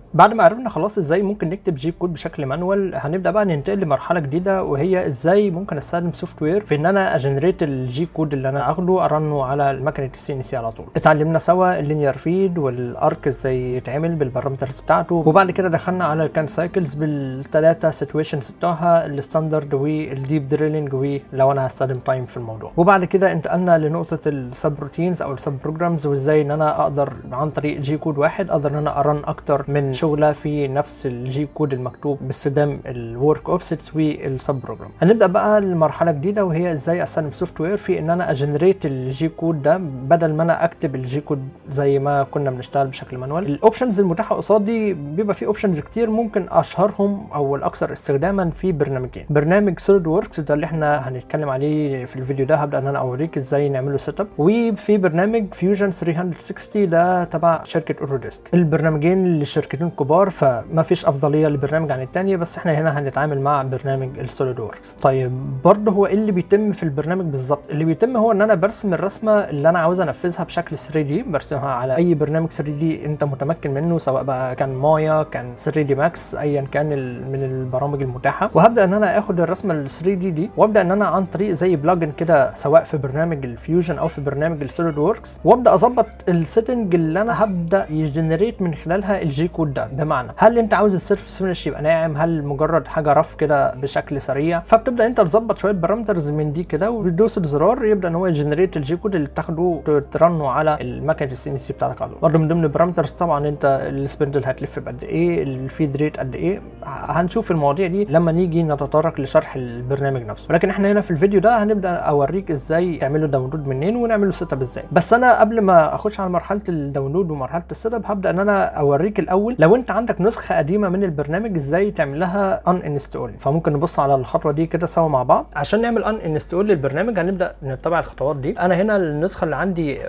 بعد ما عرفنا خلاص ازاي ممكن نكتب جي كود بشكل مانوال هنبدا بقى ننتقل لمرحله جديده وهي ازاي ممكن استخدم سوفت وير في ان انا اجنريت الجي كود اللي انا اخده ارنه على المكنه السي ان سي على طول اتعلمنا سوا اللينير فيد والارك ازاي يتعمل بالبارامترز بتاعته وبعد كده دخلنا على الكان سايكلز بالثلاثه سيتويشنز بتوعها الستاندرد والديب دريلينج ولو انا هستخدم تايم في الموضوع وبعد كده انتقلنا لنقطه السب روتينز او السب بروجرامز وازاي ان انا اقدر عن طريق جي كود واحد اقدر ان انا ارن اكتر من شغله في نفس الجي كود المكتوب باستخدام الورك اوبسيتس والسب بروجرام هنبدا بقى المرحله جديده وهي ازاي استخدم سوفت وير في ان انا اجنريت الجي كود ده بدل ما انا اكتب الجي كود زي ما كنا بنشتغل بشكل مانوال الاوبشنز المتاحه قصادي بيبقى في اوبشنز كتير ممكن اشهرهم او الاكثر استخداما في برنامجين برنامج سوليد وركس ده اللي احنا هنتكلم عليه في الفيديو ده هبدا ان انا اوريك ازاي نعمله سيت اب وفي برنامج فيوجن 360 ده تبع شركه اوروديسك البرنامجين اللي شركتين كبار فما فيش افضليه لبرنامج عن الثانيه بس احنا هنا هنتعامل مع برنامج السوليد وركس طيب برضه هو ايه اللي بيتم في البرنامج بالظبط اللي بيتم هو ان انا برسم الرسمه اللي انا عاوز انفذها بشكل 3 دي برسمها على اي برنامج 3 دي انت متمكن منه سواء بقى كان مايا كان 3 دي ماكس ايا كان من البرامج المتاحه وهبدا ان انا اخد الرسمه ال 3 دي دي وابدا ان انا عن طريق زي بلجن كده سواء في برنامج الفيوجن او في برنامج السوليد وركس وابدا اظبط السيتنج اللي انا هبدا يجنريت من خلالها الجي كود ده بمعنى هل انت عاوز السيرفس فينش يبقى ناعم هل مجرد حاجه رف كده بشكل سريع فبتبدا انت تظبط شويه بارامترز من دي كده وبتدوس الزرار يبدا ان هو يجنريت الجي كود اللي بتاخده ترنه على المكنه السي ان سي بتاعتك على طول برضه من ضمن البارامترز طبعا انت السبندل هتلف بقد ايه الفيد ريت قد ايه هنشوف المواضيع دي لما نيجي نتطرق لشرح البرنامج نفسه ولكن احنا هنا في الفيديو ده هنبدا اوريك ازاي تعمله داونلود منين ونعمله سيت اب ازاي بس انا قبل ما اخش على مرحله الداونلود ومرحله السيت اب هبدا ان انا اوريك الاول لو انت عندك نسخه قديمه من البرنامج ازاي تعمل لها ان انستول فممكن نبص على الخطوه دي كده سوا مع بعض عشان نعمل ان انستول للبرنامج هنبدا نتبع الخطوات دي انا هنا النسخه اللي عندي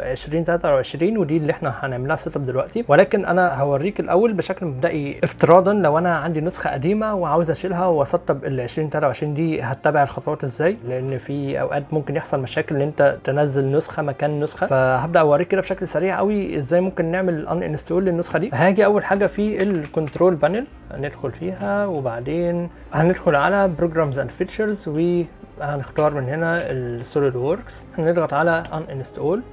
2023 ودي اللي احنا هنعملها سيت اب دلوقتي ولكن انا هوريك الاول بشكل مبدئي افتراضا لو انا عندي نسخه قديمه وعاوز اشيلها واسطب ال 2023 دي هتبع الخطوات ازاي لان في اوقات ممكن يحصل مشاكل ان انت تنزل نسخه مكان نسخه فهبدا اوريك كده بشكل سريع قوي ازاي ممكن نعمل ان انستول للنسخه دي هاجي اول حاجه في الكنترول بانل هندخل فيها وبعدين هندخل على بروجرامز اند فيتشرز وهنختار من هنا السوليد وركس هنضغط على ان انستول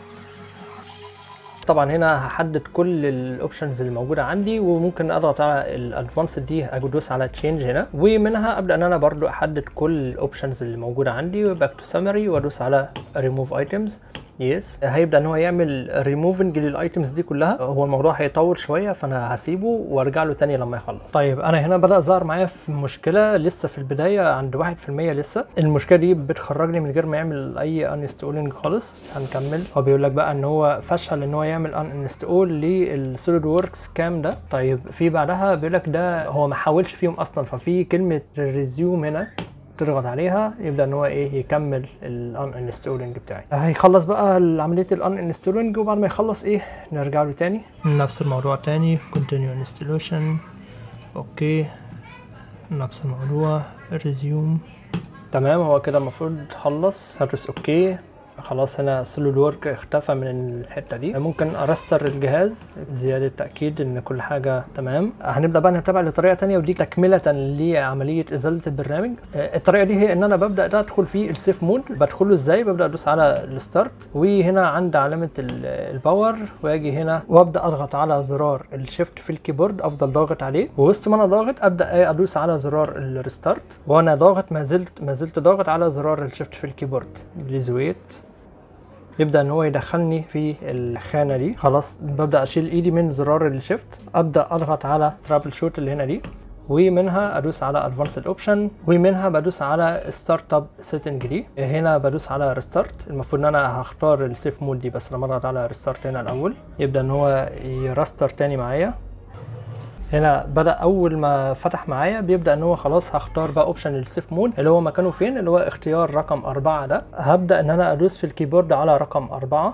طبعا هنا هحدد كل الاوبشنز اللي موجوده عندي وممكن اضغط على الادفانسد دي ادوس على تشينج هنا ومنها ابدا ان انا برضو احدد كل الاوبشنز اللي موجوده عندي وباك تو سمري وادوس على ريموف ايتمز يس هيبدا ان هو يعمل ريموفنج للايتمز دي كلها هو الموضوع هيطول شويه فانا هسيبه وارجع له تاني لما يخلص طيب انا هنا بدا ظهر معايا في مشكله لسه في البدايه عند 1% لسه المشكله دي بتخرجني من غير ما يعمل اي انستولينج خالص هنكمل هو بيقول لك بقى ان هو فشل ان هو يعمل ان انستول للسوليد وركس كام ده طيب في بعدها بيقول لك ده هو ما حاولش فيهم اصلا ففي كلمه ريزيوم هنا تضغط عليها يبدا ان هو ايه يكمل الان انستولينج بتاعي هيخلص بقى عمليه الان انستولينج وبعد ما يخلص ايه نرجع له تاني نفس الموضوع تاني continue installation اوكي نفس الموضوع resume تمام هو كده المفروض خلص هدوس اوكي خلاص هنا السوليد ورك اختفى من الحته دي ممكن ارستر الجهاز زياده تاكيد ان كل حاجه تمام هنبدا بقى نتبع لطريقه تانية ودي تكمله لعمليه ازاله البرنامج الطريقه دي هي ان انا ببدا ادخل في السيف مود بدخله ازاي ببدا ادوس على الستارت وهنا عند علامه الباور واجي هنا وابدا اضغط على زرار الشيفت في الكيبورد افضل ضاغط عليه ووسط ما انا ضاغط ابدا ادوس على زرار الريستارت وانا ضاغط ما زلت ما زلت ضاغط على زرار الشيفت في الكيبورد بليز ويت يبدا ان هو يدخلني في الخانه دي خلاص ببدا اشيل ايدي من زرار الشيفت ابدا اضغط على ترابل شوت اللي هنا دي ومنها ادوس على ادفانسد اوبشن ومنها بدوس على ستارت اب سيتنج دي هنا بدوس على ريستارت المفروض ان انا هختار السيف مود دي بس لما اضغط على ريستارت هنا الاول يبدا ان هو يرستر تاني معايا هنا بدا اول ما فتح معايا بيبدا ان هو خلاص هختار بقى اوبشن السيف مود اللي هو مكانه فين اللي هو اختيار رقم أربعة ده هبدا ان انا ادوس في الكيبورد على رقم أربعة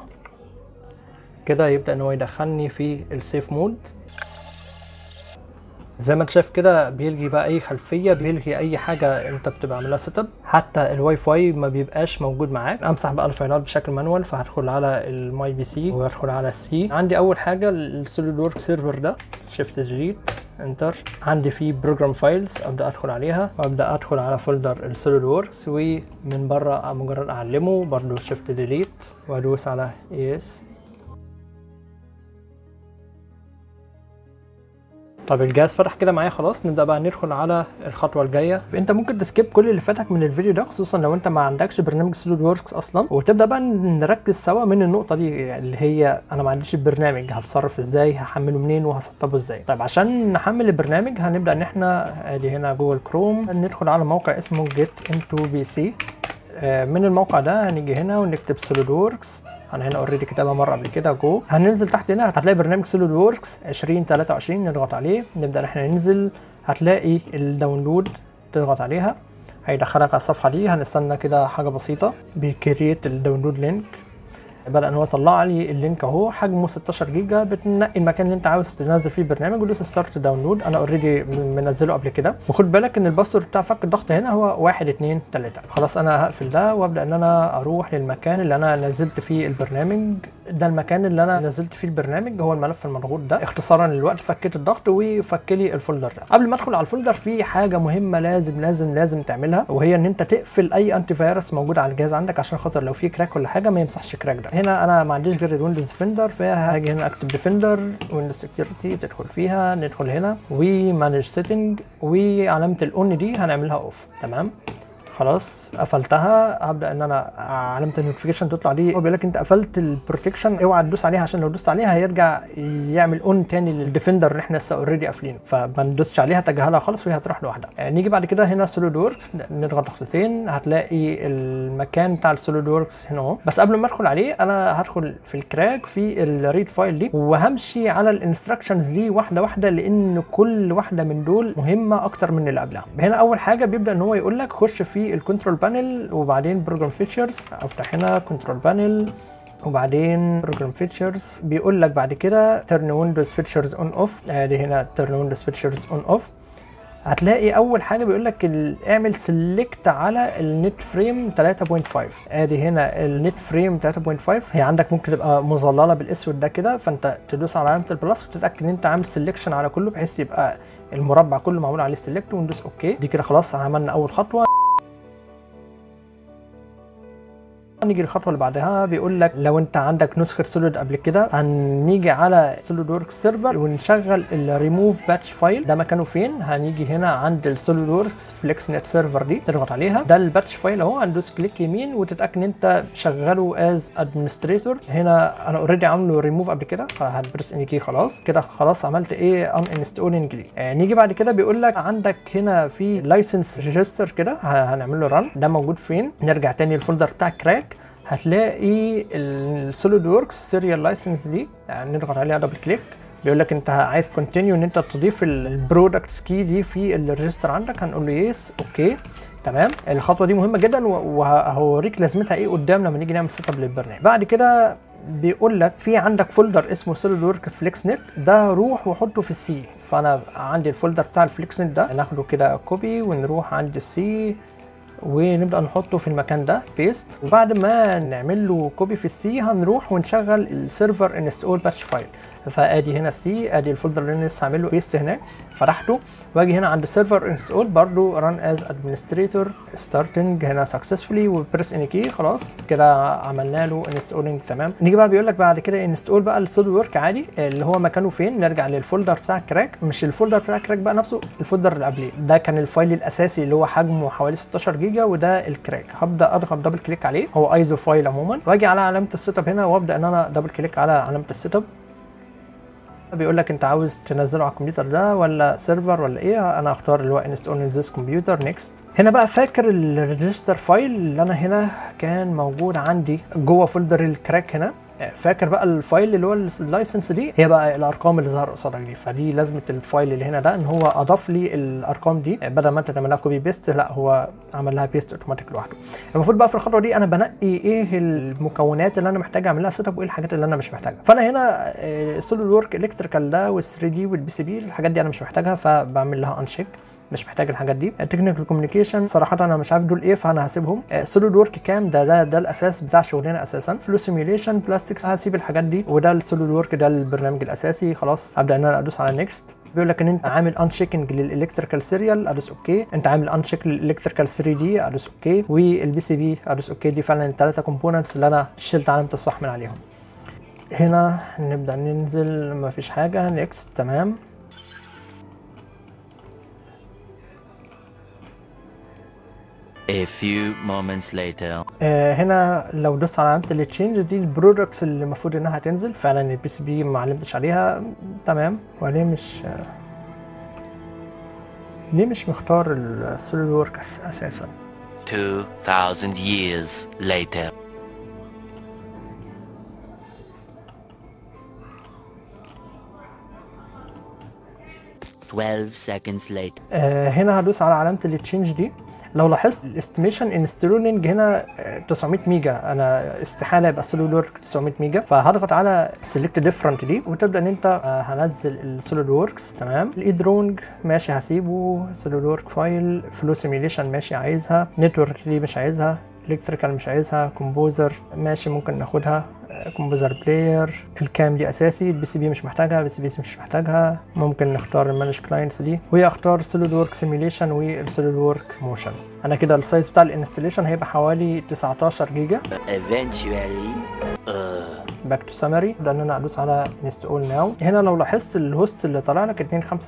كده يبدا ان هو يدخلني في السيف مود زي ما انت شايف كده بيلغي بقى اي خلفيه بيلغي اي حاجه انت بتبقى عاملها سيت اب حتى الواي فاي ما بيبقاش موجود معاك امسح بقى الفايلات بشكل مانوال فهدخل على الماي بي سي وهدخل على السي عندي اول حاجه السوليد ورك سيرفر ده شيفت ديليت انتر عندي في بروجرام فايلز ابدا ادخل عليها وابدا ادخل على فولدر السوليد ووركس ومن بره مجرد اعلمه برضو شيفت ديليت وادوس على يس طب الجهاز فتح كده معايا خلاص نبدا بقى ندخل على الخطوه الجايه انت ممكن تسكيب كل اللي فاتك من الفيديو ده خصوصا لو انت ما عندكش برنامج سوليد ووركس اصلا وتبدا بقى نركز سوا من النقطه دي اللي هي انا ما عنديش البرنامج هتصرف ازاي هحمله منين وهسطبه ازاي طيب عشان نحمل البرنامج هنبدا ان احنا ادي هنا جوجل كروم ندخل على موقع اسمه get into bc من الموقع ده هنيجي هنا ونكتب سوليد ووركس انا هنا اوريدي كتابها مره قبل كده جو هننزل تحت هنا هتلاقي برنامج سوليد ووركس 2023 نضغط عليه نبدا ان احنا ننزل هتلاقي الداونلود تضغط عليها هيدخلك على الصفحه دي هنستنى كده حاجه بسيطه بيكريت الداونلود لينك بدا ان هو طلع لي اللينك اهو حجمه 16 جيجا بتنقي المكان اللي انت عاوز تنزل فيه البرنامج ودوس ستارت داونلود انا اوريدي منزله قبل كده وخد بالك ان الباسورد بتاع فك الضغط هنا هو 1 2 3 خلاص انا هقفل ده وابدا ان انا اروح للمكان اللي انا نزلت فيه البرنامج ده المكان اللي انا نزلت فيه البرنامج هو الملف المضغوط ده اختصارا للوقت فكيت الضغط وفك لي الفولدر ده قبل ما ادخل على الفولدر في حاجه مهمه لازم لازم لازم تعملها وهي ان انت تقفل اي انتي فيروس موجود على الجهاز عندك عشان خاطر لو في كراك ولا حاجه ما يمسحش كراك ده هنا انا ما عنديش غير الويندوز ديفندر فهاجي هنا اكتب ديفندر ويندوز سكيورتي تدخل فيها ندخل هنا ومانج سيتنج وعلامه الاون دي هنعملها اوف تمام خلاص قفلتها هبدا ان انا علامه النوتيفيكيشن تطلع دي هو بيقول لك انت قفلت البروتكشن اوعى تدوس عليها عشان لو دوست عليها هيرجع يعمل اون تاني للديفندر اللي احنا لسه اوريدي قافلينه فما ندوسش عليها تجاهلها خالص وهي هتروح لوحدها يعني نيجي بعد كده هنا سوليد ووركس نضغط ضغطتين هتلاقي المكان بتاع السوليد ووركس هنا اهو بس قبل ما ادخل عليه انا هدخل في الكراك في الريد فايل دي وهمشي على الانستراكشنز دي واحده واحده لان كل واحده من دول مهمه اكتر من اللي قبلها هنا اول حاجه بيبدا ان هو يقول لك خش في الكنترول بانل وبعدين بروجرام فيتشرز افتح هنا كنترول بانل وبعدين بروجرام فيتشرز بيقول لك بعد كده ترن ويندوز فيتشرز اون اوف ادي هنا ترن ويندوز فيتشرز اون اوف هتلاقي اول حاجه بيقول لك اعمل سيلكت على النت فريم 3.5 ادي هنا النت فريم 3.5 هي عندك ممكن تبقى مظلله بالاسود ده كده فانت تدوس على علامه البلس وتتاكد ان انت عامل سيلكشن على كله بحيث يبقى المربع كله معمول عليه سيلكت وندوس اوكي دي كده خلاص عملنا اول خطوه نيجي الخطوه اللي بعدها بيقول لك لو انت عندك نسخه سوليد قبل كده هنيجي على سوليد وركس سيرفر ونشغل الريموف باتش فايل ده مكانه فين هنيجي هنا عند السوليد وركس فليكس نت سيرفر دي تضغط عليها ده الباتش فايل اهو هندوس كليك يمين وتتاكد ان انت شغله از ادمنستريتور هنا انا اوريدي عامله ريموف قبل كده فهتبرس ان كي خلاص كده خلاص عملت ايه ان انستولينج ليه آه نيجي بعد كده بيقول لك عندك هنا في لايسنس ريجستر كده هنعمل له ران ده موجود فين نرجع تاني الفولدر بتاع كراك هتلاقي السوليد وركس سيريال لايسنس دي يعني نضغط عليها دبل كليك بيقول لك انت عايز تكونتينيو ان انت تضيف البرودكتس كي دي في الريجستر عندك هنقول له يس اوكي تمام الخطوه دي مهمه جدا وهوريك لازمتها ايه قدام لما نيجي نعمل سيت اب للبرنامج بعد كده بيقول لك في عندك فولدر اسمه سوليد ورك فليكس نت ده روح وحطه في السي فانا عندي الفولدر بتاع الفليكس نت ده ناخده كده كوبي ونروح عند السي ونبدا نحطه في المكان ده بيست وبعد ما نعمل له كوبي في السي هنروح ونشغل السيرفر انستول باتش فايل فادي هنا السي ادي الفولدر اللي انا لسه عامل له بيست هناك فتحته واجي هنا عند السيرفر انستول برضو ران از ادمنستريتور ستارتنج هنا سكسسفولي وبريس ان كي خلاص كده عملنا له انستولينج تمام نيجي بقى بيقول لك بعد كده انستول بقى السوليد ورك عادي اللي هو مكانه فين نرجع للفولدر بتاع كراك مش الفولدر بتاع كراك بقى نفسه الفولدر اللي قبليه ده كان الفايل الاساسي اللي هو حجمه حوالي 16 جيجا وده الكراك هبدا اضغط دبل كليك عليه هو ايزو فايل عموما واجي على علامه السيت اب هنا وابدا ان انا دبل كليك على علامه السيت اب بيقول لك انت عاوز تنزله على الكمبيوتر ده ولا سيرفر ولا ايه انا هختار اللي هو انستول ان ذيس كمبيوتر نيكست هنا بقى فاكر الريجستر فايل اللي انا هنا كان موجود عندي جوه فولدر الكراك هنا فاكر بقى الفايل اللي هو اللايسنس دي هي بقى الارقام اللي ظهر قصادك دي فدي لازمه الفايل اللي هنا ده ان هو اضاف لي الارقام دي بدل ما انت تعملها كوبي بيست لا هو عمل لها بيست اوتوماتيك لوحده المفروض بقى في الخطوه دي انا بنقي ايه المكونات اللي انا محتاج اعمل لها سيت اب وايه الحاجات اللي انا مش محتاجها فانا هنا السوليد ورك الكتريكال ده وال3 دي والبي سي بي الحاجات دي انا مش محتاجها فبعمل لها انشيك مش محتاج الحاجات دي التكنيكال كوميونيكيشن صراحه انا مش عارف دول ايه فانا هسيبهم سوليد ورك كام ده ده ده الاساس بتاع شغلنا اساسا فلو سيميوليشن بلاستكس هسيب الحاجات دي وده السوليد ورك ده البرنامج الاساسي خلاص ابدا ان انا ادوس على نيكست بيقول لك ان انت عامل ان شيكنج للالكتريكال سيريال ادوس اوكي انت عامل ان شيك للالكتريكال 3 دي ادوس اوكي والبي سي بي ادوس اوكي دي فعلا الثلاثه كومبوننتس اللي انا شلت علامه الصح من عليهم هنا نبدا ننزل ما فيش حاجه نيكست تمام A few moments later. آه هنا لو دوست على علامه التشينج دي البرودكتس اللي المفروض انها هتنزل فعلا البي سي بي ما علمتش عليها تمام وليه مش آه ليه مش مختار السوليد ورك اساسا 2000 years later. Twelve seconds later. آه هنا هدوس على علامه التشينج دي لو لاحظت الاستيميشن انسترولينج هنا آه، 900 ميجا انا استحاله يبقى السوليد ورك 900 ميجا فهضغط على سيلكت ديفرنت دي وتبدا ان انت آه، هنزل السوليد وركس تمام الايدرونج ماشي هسيبه سوليد ورك فايل فلو سيميليشن ماشي عايزها نتورك دي مش عايزها الكتريكال مش عايزها كومبوزر ماشي ممكن ناخدها كومبوزر بلاير الكام دي اساسي البي سي بي مش محتاجها البي سي بي مش محتاجها ممكن نختار المانج كلاينتس دي واختار سوليد ورك سيميليشن والسوليد ورك موشن انا كده السايز بتاع الانستليشن هيبقى حوالي 19 جيجا Eventually. Uh. باك تو سمري لان انا ادوس على انستول ناو هنا لو لاحظت الهوست اللي طالع لك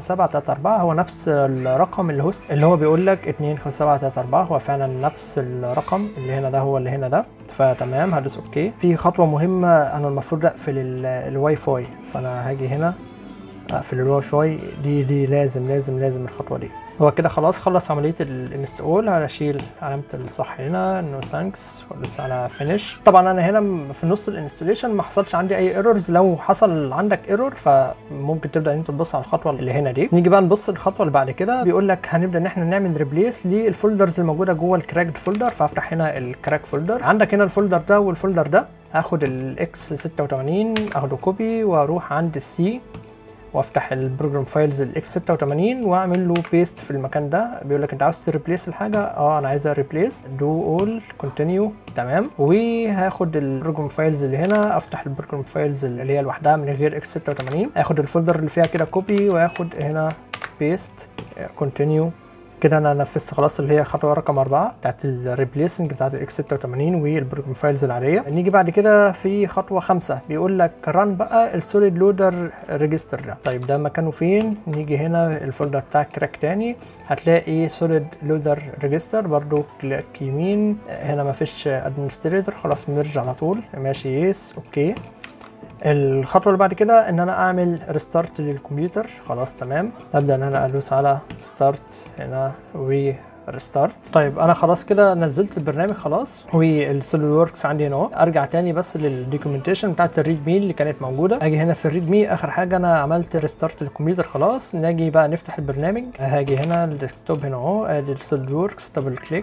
25734 هو نفس الرقم الهوست اللي هو بيقول لك 25734 هو فعلا نفس الرقم اللي هنا ده هو اللي هنا ده فتمام هدوس اوكي في خطوه مهمه انا المفروض اقفل ال- الواي فاي فانا هاجي هنا اقفل الواي فاي دي دي لازم لازم لازم الخطوه دي هو كده خلاص خلص عمليه الانستول هشيل علامه الصح هنا نو ثانكس وادوس على فينيش طبعا انا هنا م- في نص الانستليشن ما حصلش عندي اي ايرورز لو حصل عندك ايرور فممكن تبدا ان انت تبص على الخطوه اللي هنا دي نيجي بقى نبص الخطوه اللي بعد كده بيقول لك هنبدا ان احنا نعمل ريبليس للفولدرز الموجوده جوه الكراكد فولدر فافتح هنا الكراك فولدر عندك هنا الفولدر ده والفولدر ده هاخد الاكس 86 اخده كوبي واروح عند السي وافتح البروجرام فايلز الاكس 86 واعمل له بيست في المكان ده بيقول لك انت عاوز تريبليس الحاجه اه انا عايزها ريبليس دو اول كونتينيو تمام وهاخد البروجرام فايلز اللي هنا افتح البروجرام فايلز اللي هي لوحدها من غير اكس 86 اخد الفولدر اللي فيها كده كوبي واخد هنا بيست كونتينيو كده انا نفذت خلاص اللي هي خطوه رقم أربعة بتاعت الريبليسنج بتاعت الاكس 86 والبروجرام فايلز العاديه نيجي بعد كده في خطوه خمسة بيقول لك ران بقى السوليد لودر ريجستر ده طيب ده مكانه فين نيجي هنا الفولدر بتاع كراك تاني هتلاقي سوليد لودر ريجستر برضو كليك يمين هنا مفيش ادمنستريتور خلاص ميرج على طول ماشي يس اوكي الخطوه اللي بعد كده ان انا اعمل ريستارت للكمبيوتر خلاص تمام ابدا ان انا ادوس على ستارت هنا و ريستارت طيب انا خلاص كده نزلت البرنامج خلاص والسوليد وركس عندي هنا اهو ارجع تاني بس للدوكيومنتيشن بتاعت الريد مي اللي كانت موجوده اجي هنا في الريد مي اخر حاجه انا عملت ريستارت للكمبيوتر خلاص نجي بقى نفتح البرنامج هاجي هنا الديسكتوب هنا اهو ادي السوليد وركس دبل كليك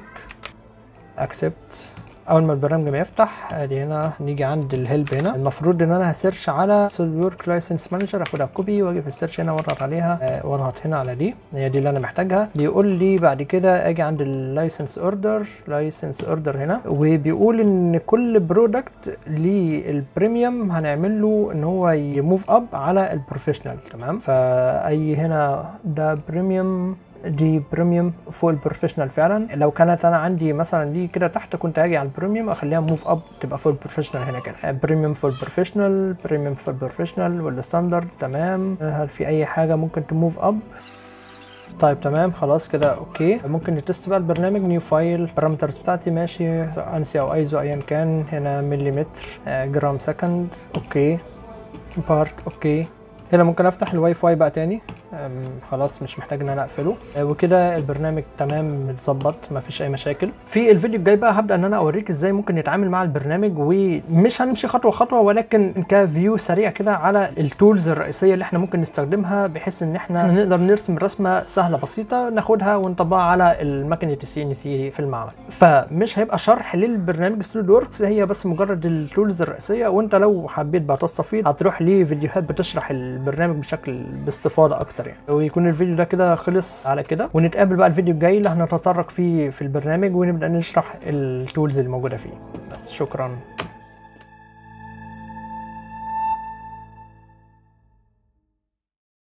اكسبت اول ما البرنامج ما يفتح ادي هنا نيجي عند الهيلب هنا المفروض ان انا هسيرش على سوليد ورك لايسنس مانجر اخدها كوبي واجي في السيرش هنا واضغط عليها آه، واضغط هنا على دي هي دي اللي انا محتاجها بيقول لي بعد كده اجي عند اللايسنس اوردر لايسنس اوردر هنا وبيقول ان كل برودكت للبريميوم هنعمل له ان هو يموف اب على البروفيشنال تمام فاي هنا ده بريميوم دي بريميوم فوق البروفيشنال فعلا لو كانت انا عندي مثلا دي كده تحت كنت اجي على البريميوم اخليها موف اب تبقى فوق البروفيشنال هنا كده بريميوم فوق البروفيشنال بريميوم فوق البروفيشنال والستاندرد تمام هل في اي حاجه ممكن تموف اب طيب تمام خلاص كده اوكي ممكن نتست بقى البرنامج نيو فايل البارامترز بتاعتي ماشي سواء انسي او ايزو ايا كان هنا مليمتر آه، جرام سكند اوكي بارت اوكي هنا ممكن افتح الواي فاي بقى تاني أم، خلاص مش محتاج ان انا اقفله أه، وكده البرنامج تمام متظبط مفيش اي مشاكل في الفيديو الجاي بقى هبدا ان انا اوريك ازاي ممكن نتعامل مع البرنامج ومش هنمشي خطوه خطوه ولكن كفيو سريع كده على التولز الرئيسيه اللي احنا ممكن نستخدمها بحيث ان احنا نقدر نرسم رسمه سهله بسيطه ناخدها ونطبقها على المكنه السي ان سي في المعمل فمش هيبقى شرح للبرنامج سوليد وركس هي بس مجرد التولز الرئيسيه وانت لو حبيت بقى تستفيد هتروح لفيديوهات بتشرح البرنامج بشكل باستفاضه اكتر اكتر يعني ويكون الفيديو ده كده خلص على كده ونتقابل بقى الفيديو الجاي اللي هنتطرق فيه في البرنامج ونبدا نشرح التولز اللي موجوده فيه بس شكرا